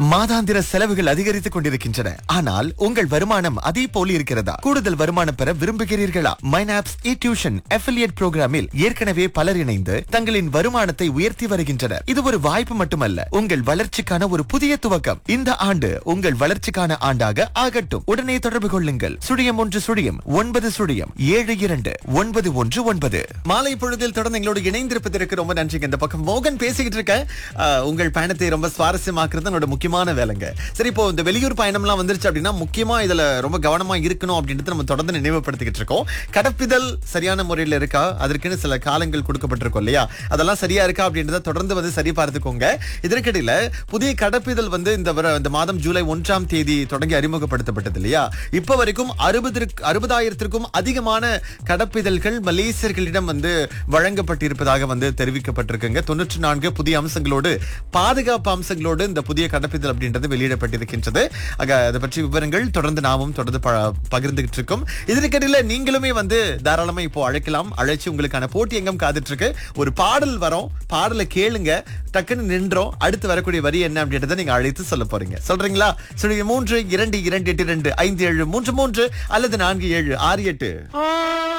மாதாந்திர செலவுகள் அதிகரித்துக் கொண்டிருக்கின்றன ஆனால் உங்கள் வருமானம் அதே போல இருக்கிறதா கூடுதல் வருமானம் பெற விரும்புகிறீர்களா மைனாப்ஸ் இ டியூஷன் அஃபிலியேட் புரோகிராமில் ஏற்கனவே பலர் இணைந்து தங்களின் வருமானத்தை உயர்த்தி வருகின்றனர் இது ஒரு வாய்ப்பு மட்டுமல்ல உங்கள் வளர்ச்சிக்கான ஒரு புதிய துவக்கம் இந்த ஆண்டு உங்கள் வளர்ச்சிக்கான ஆண்டாக ஆகட்டும் உடனே தொடர்பு கொள்ளுங்கள் சுழியம் ஒன்று சுழியம் ஒன்பது சுழியம் ஏழு இரண்டு ஒன்பது ஒன்று ஒன்பது மாலை பொழுதில் தொடர்ந்து எங்களோடு இணைந்திருப்பதற்கு ரொம்ப நன்றிங்க இந்த பக்கம் மோகன் பேசிக்கிட்டு இருக்க ஆஹ், உங்கள் பயணத்தை ரொம்ப சுவாரஸ்யமாக்குறது என்னோட முக்கியமான வேலைங்க சரி இப்போ இந்த வெளியூர் பயணம்லாம் வந்துருச்சு அப்படின்னா முக்கியமா இதுல ரொம்ப கவனமா இருக்கணும் அப்படின்றது நம்ம தொடர்ந்து நினைவுபடுத்திக்கிட்டு இருக்கோம் கடப்பிதழ் சரியான முறையில் இருக்கா அதற்குன்னு சில காலங்கள் கொடுக்கப்பட்டிருக்கும் இல்லையா அதெல்லாம் சரியா இருக்கா அப்படின்றத தொடர்ந்து வந்து சரி பார்த்துக்கோங்க இதற்கிடையில புதிய கடப்பிதழ் வந்து இந்த வர- இந்த மாதம் ஜூலை ஒன்றாம் தேதி தொடங்கி அறிமுகப்படுத்தப்பட்டது இல்லையா இப்ப வரைக்கும் அறுபதற்கு அறுபதாயிரத்திற்கும் அதிகமான கடப்பிதழ்கள் மலேசியர்களிடம் வந்து வழங்கப்பட்டிருப்பதாக வந்து தெரிவிக்கப்பட்டிருக்குங்க தொண்ணூற்றி நான்கு புதிய அம்சங்களோடு பாதுகாப்பு அம்சங்களோடு இந்த புதிய கடப்பிதழ் அப்படின்றது வெளியிடப்பட்டிருக்கின்றது ஆக அதை பற்றி விவரங்கள் தொடர்ந்து நாமும் தொடர்ந்து ப- பகிர்ந்துகிட்டு இருக்கோம் இதற்கிடையில நீங்களுமே வந்து தாராளமா இப்போ அழைக்கலாம் அழைச்சு உங்களுக்கான போட்டி எங்கும் காத்துட்டு இருக்கு ஒரு பாடல் வரும் பாடலை கேளுங்க டக்குன்னு நின்றோம் அடுத்து வரக்கூடிய வரி என்ன அப்படின்றத நீங்க அழைத்து சொல்ல போறீங்க சொல்றீங்களா சொல்லுங்க மூன்று இரண்டு இரண்டு எட்டு இரண்டு ஐந்து ஏழு மூன்று மூன்று அல்லது நான்கு ஏழு ஆறு எட்டு